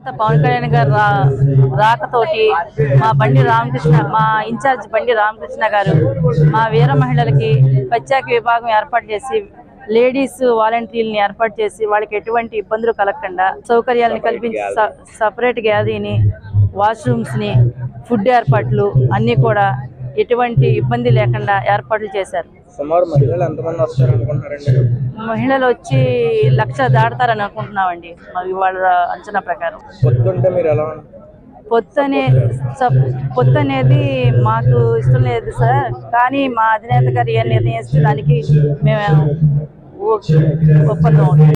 పవన్ కళ్యాణ్ గారు రా రాకతోటి మా బండి రామకృష్ణ మా ఇన్ఛార్జ్ బండి రామకృష్ణ గారు మా వీర మహిళలకి ప్రత్యేక విభాగం ఏర్పాటు చేసి లేడీస్ వాలంటీర్ని ఏర్పాటు చేసి వాళ్ళకి ఎటువంటి ఇబ్బందులు కలగకుండా సౌకర్యాలను కల్పించి స- సపరేట్ గ్యాదరీని వాష్రూమ్స్ని ఫుడ్ ఏర్పాట్లు అన్నీ కూడా ఎటువంటి ఇబ్బంది లేకుండా ఏర్పాట్లు చేశారు సుమారు మహిళలు ఎంతమంది వస్తారు అనుకుంటున్నారండి మహిళలు వచ్చి లక్ష దాడతారని అనుకుంటున్నామండి మరి వాళ్ళ అంచనా ప్రకారం పొద్దుంటే మీరు ఎలా ఉన్నారు పొత్తు అనే సప్- పొత్తు అనేది మాకు ఇష్టం లేదు సార్ కానీ మా అధినేత గారు ఏ నిర్ణయిస్తే దానికి మేము ఒ- ఒప్పందం అవుతాం